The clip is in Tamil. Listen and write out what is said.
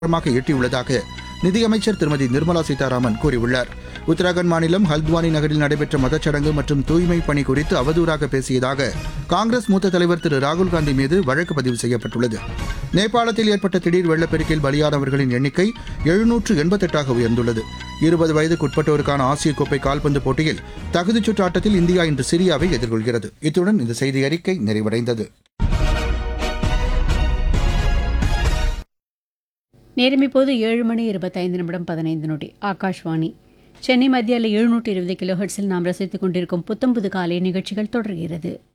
வெற்றிகரமாக எட்டியுள்ளதாக நிதியமைச்சர் திருமதி நிர்மலா சீதாராமன் கூறியுள்ளார் உத்தராகண்ட் மாநிலம் ஹல்த்வானி நகரில் நடைபெற்ற மதச்சடங்கு மற்றும் தூய்மை பணி குறித்து அவதூறாக பேசியதாக காங்கிரஸ் மூத்த தலைவர் திரு ராகுல் காந்தி மீது வழக்கு பதிவு செய்யப்பட்டுள்ளது நேபாளத்தில் ஏற்பட்ட திடீர் வெள்ளப்பெருக்கில் பலியானவர்களின் எண்ணிக்கை எழுநூற்று எண்பத்தெட்டாக உயர்ந்துள்ளது இருபது வயதுக்குட்பட்டோருக்கான ஆசிய கோப்பை கால்பந்து போட்டியில் தகுதிச் சுற்று ஆட்டத்தில் இந்தியா இன்று சிரியாவை எதிர்கொள்கிறது இத்துடன் இந்த செய்தி அறிக்கை நிறைவடைந்தது நேரம் இப்போது ஏழு மணி இருபத்தைந்து நிமிடம் பதினைந்து நொடி ஆகாஷ்வாணி சென்னை மத்தியில் எழுநூற்றி இருபது கிலோ ஹெர்ட்ஸில் நாம் ரசித்துக் கொண்டிருக்கும் புத்தம்புது காலை நிகழ்ச்சிகள் தொடர்கிறது